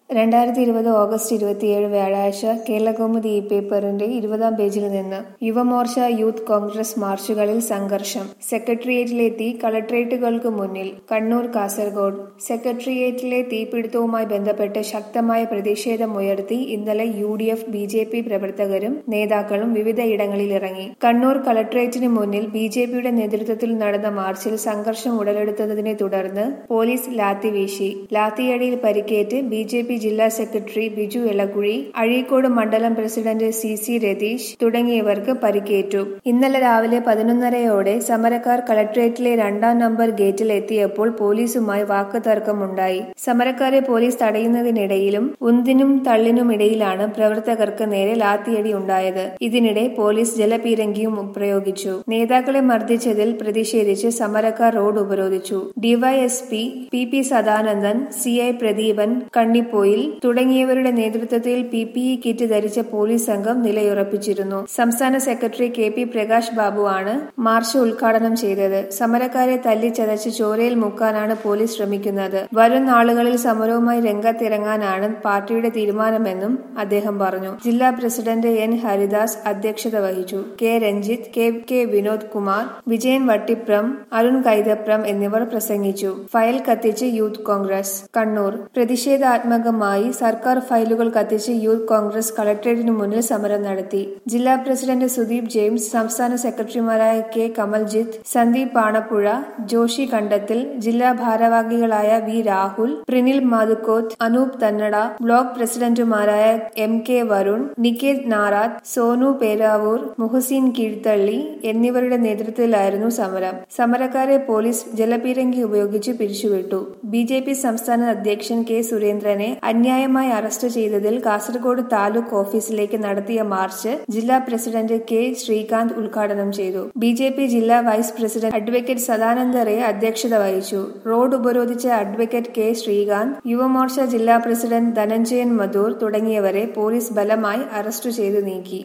രണ്ടായിരത്തി ഇരുപത് ഓഗസ്റ്റ് ഇരുപത്തിയേഴ് വ്യാഴാഴ്ച കേരളകൗമുദി ഈ പേപ്പറിന്റെ ഇരുപതാം പേജിൽ നിന്ന് യുവമോർച്ച യൂത്ത് കോൺഗ്രസ് മാർച്ചുകളിൽ സംഘർഷം സെക്രട്ടേറിയറ്റിലെ തീ കളക്ടറേറ്റുകൾക്ക് മുന്നിൽ കണ്ണൂർ കാസർഗോഡ് സെക്രട്ടേറിയറ്റിലെ തീപിടുത്തവുമായി ബന്ധപ്പെട്ട് ശക്തമായ പ്രതിഷേധമുയർത്തി ഇന്നലെ U D F B J P പ്രവർത്തകരും നേതാക്കളും വിവിധ ഇടങ്ങളിൽ ഇറങ്ങി കണ്ണൂർ കളക്ടറേറ്റിന് മുന്നിൽ ബി ജെ പിയുടെ നേതൃത്വത്തിൽ നടന്ന മാർച്ചിൽ സംഘർഷം ഉടലെടുത്തതിനെ തുടർന്ന് പോലീസ് ലാത്തി വീശി ലാത്തിയടിയിൽ പരിക്കേറ്റ് ബി ജെ പി ജില്ലാ സെക്രട്ടറി ബിജു എളക്കുഴി അഴീക്കോട് മണ്ഡലം പ്രസിഡന്റ് സി സി രതീഷ് തുടങ്ങിയവർക്ക് പരിക്കേറ്റു ഇന്നലെ രാവിലെ പതിനൊന്നരയോടെ സമരക്കാർ കളക്ടറേറ്റിലെ രണ്ടാം നമ്പർ ഗേറ്റിൽ എത്തിയപ്പോൾ പോലീസുമായി വാക്കുതർക്കമുണ്ടായി സമരക്കാരെ പോലീസ് തടയുന്നതിനിടയിലും ഉന്തിനും തള്ളിനുമിടയിലാണ് പ്രവർത്തകർക്ക് നേരെ ലാത്തിയടി ഉണ്ടായത് ഇതിനിടെ പോലീസ് ജലപീരങ്കിയും പ്രയോഗിച്ചു നേതാക്കളെ മർദ്ദിച്ചതിൽ പ്രതിഷേധിച്ച് സമരക്കാർ റോഡ് ഉപരോധിച്ചു DYSP P P Sadanandan C I Pradeepan Kannipoyil തുടങ്ങിയവരുടെ നേതൃത്വത്തിൽ പി പി ഇ കിറ്റ് ധരിച്ച പോലീസ് സംഘം നിലയുറപ്പിച്ചിരുന്നു സംസ്ഥാന secretary K P Prakash Babu ആണ് മാർച്ച് ഉദ്ഘാടനം ചെയ്തത് സമരക്കാരെ തല്ലിച്ചതച്ച് ചോരയിൽ മുക്കാനാണ് പോലീസ് ശ്രമിക്കുന്നത് വരും നാളുകളിൽ സമരവുമായി രംഗത്തിറങ്ങാനാണ് പാർട്ടിയുടെ തീരുമാനമെന്നും അദ്ദേഹം പറഞ്ഞു ജില്ലാ പ്രസിഡന്റ് എൻ ഹരിദാസ് അധ്യക്ഷത വഹിച്ചു K Ranjith K K Vinod Kumar Vijayan Vattiprom Arun Kaithapram എന്നിവർ പ്രസംഗിച്ചു ഫയൽ കത്തിച്ച് യൂത്ത് കോൺഗ്രസ് കണ്ണൂർ പ്രതിഷേധാത്മകമായി സർക്കാർ ഫയലുകൾ കത്തിച്ച് യൂത്ത് കോൺഗ്രസ് കളക്ടറേറ്റിന് മുന്നിൽ സമരം നടത്തി ജില്ലാ പ്രസിഡന്റ് സുദീപ് ജെയിംസ് സംസ്ഥാന സെക്രട്ടറിമാരായ കെ കമൽജിത്ത് സന്ദീപ് പാണപ്പുഴ ജോഷി കണ്ടത്തിൽ ജില്ലാ ഭാരവാഹികളായ വി രാഹുൽ പ്രിനിൽ മാതുക്കോത്ത് അനൂപ് തന്നട ബ്ലോക്ക് പ്രസിഡന്റുമാരായ എം കെ വരുൺ നികേത് നാറാത്ത് സോനു പേരാവൂർ മുഹസീൻ കീഴ്ത്തള്ളി എന്നിവരുടെ നേതൃത്വത്തിലായിരുന്നു സമരം സമരക്കാരെ പോലീസ് ജലപീരങ്കി ഉപയോഗിച്ച് പിരിച്ചുവിട്ടു ബി ജെ പി സംസ്ഥാന അധ്യക്ഷൻ കെ സുരേന്ദ്രനെ അന്യായമായി അറസ്റ്റ് ചെയ്തതിൽ കാസർഗോഡ് താലൂക്ക് ഓഫീസിലേക്ക് നടത്തിയ മാർച്ച് ജില്ലാ പ്രസിഡന്റ് കെ ശ്രീകാന്ത് ഉദ്ഘാടനം ചെയ്തു ബി ജെ പി ജില്ലാ vice president advocate Sadananda Ray അധ്യക്ഷത വഹിച്ചു റോഡ് ഉപരോധിച്ച അഡ്വക്കേറ്റ് കെ ശ്രീകാന്ത് യുവമോർച്ച ജില്ലാ പ്രസിഡന്റ് ധനഞ്ജയൻ മധൂർ തുടങ്ങിയവരെ പോലീസ് ബലമായി അറസ്റ്റ് ചെയ്തു നീക്കി